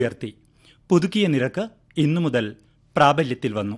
ഉയർത്തി പുതുക്കിയ നിരക്ക് ഇന്നു മുതൽ പ്രാബല്യത്തിൽ വന്നു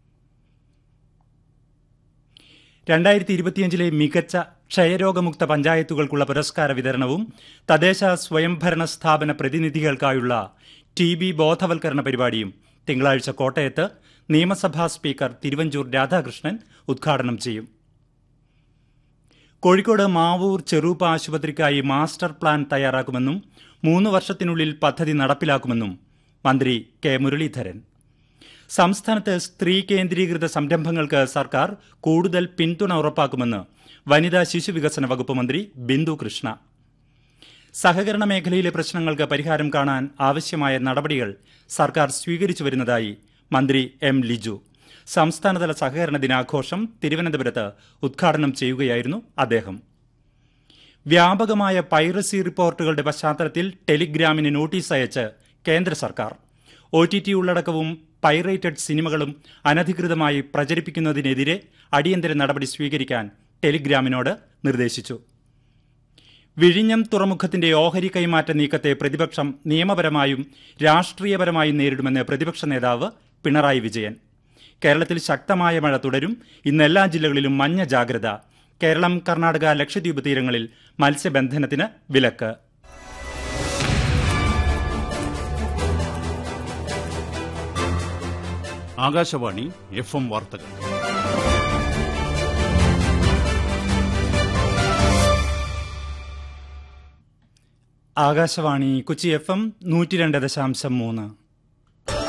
രണ്ടായിരത്തി ഇരുപത്തിയഞ്ചിലെ മികച്ച ക്ഷയരോഗമുക്ത പഞ്ചായത്തുകൾക്കുള്ള പുരസ്കാര വിതരണവും തദ്ദേശ സ്വയംഭരണ സ്ഥാപന പ്രതിനിധികൾക്കായുള്ള ടി ബി ബോധവൽക്കരണ പരിപാടിയും തിങ്കളാഴ്ച കോട്ടയത്ത് നിയമസഭാ സ്പീക്കർ തിരുവഞ്ചൂർ രാധാകൃഷ്ണൻ ഉദ്ഘാടനം ചെയ്യും കോഴിക്കോട് മാവൂർ ചെറൂപ്പ ആശുപത്രിക്കായി മാസ്റ്റർ പ്ലാൻ തയ്യാറാക്കുമെന്നും മൂന്ന് വർഷത്തിനുള്ളിൽ പദ്ധതി നടപ്പിലാക്കുമെന്നും മന്ത്രി കെ മുരളീധരൻ സംസ്ഥാനത്ത് സ്ത്രീ കേന്ദ്രീകൃത സംരംഭങ്ങൾക്ക് സർക്കാർ കൂടുതൽ പിന്തുണ ഉറപ്പാക്കുമെന്ന് വനിതാ ശിശുവികസന വകുപ്പ് മന്ത്രി ബിന്ദു കൃഷ്ണ സഹകരണ മേഖലയിലെ പ്രശ്നങ്ങൾക്ക് പരിഹാരം കാണാൻ ആവശ്യമായ നടപടികൾ സർക്കാർ സ്വീകരിച്ചു വരുന്നതായി മന്ത്രി എം ലിജു സംസ്ഥാനതല സഹകരണ ദിനാഘോഷം തിരുവനന്തപുരത്ത് ഉദ്ഘാടനം ചെയ്യുകയായിരുന്നു അദ്ദേഹം വ്യാപകമായ പൈറസി റിപ്പോർട്ടുകളുടെ പശ്ചാത്തലത്തിൽ ടെലിഗ്രാമിന് നോട്ടീസ് അയച്ച് കേന്ദ്ര സർക്കാർ ഒ ടി ടി ഉള്ളടക്കവും പൈറേറ്റഡ് സിനിമകളും അനധികൃതമായി പ്രചരിപ്പിക്കുന്നതിനെതിരെ അടിയന്തര നടപടി സ്വീകരിക്കാൻ ടെലിഗ്രാമിനോട് നിർദ്ദേശിച്ചു വിഴിഞ്ഞം തുറമുഖത്തിന്റെ ഓഹരി കൈമാറ്റ നീക്കത്തെ പ്രതിപക്ഷം നിയമപരമായും രാഷ്ട്രീയപരമായും നേരിടുമെന്ന് പ്രതിപക്ഷ നേതാവ് പിണറായി വിജയൻ കേരളത്തിൽ ശക്തമായ മഴ തുടരും ഇന്ന് എല്ലാ ജില്ലകളിലും മഞ്ഞ ജാഗ്രത കേരളം കർണാടക ലക്ഷദ്വീപ് തീരങ്ങളിൽ മത്സ്യബന്ധനത്തിന് വിലക്ക് ആകാശവാണി എഫ് എം വാർത്തകൾ ആകാശവാണി കൊച്ചി എഫ് എം നൂറ്റി രണ്ട് ദശാംശം മൂന്ന്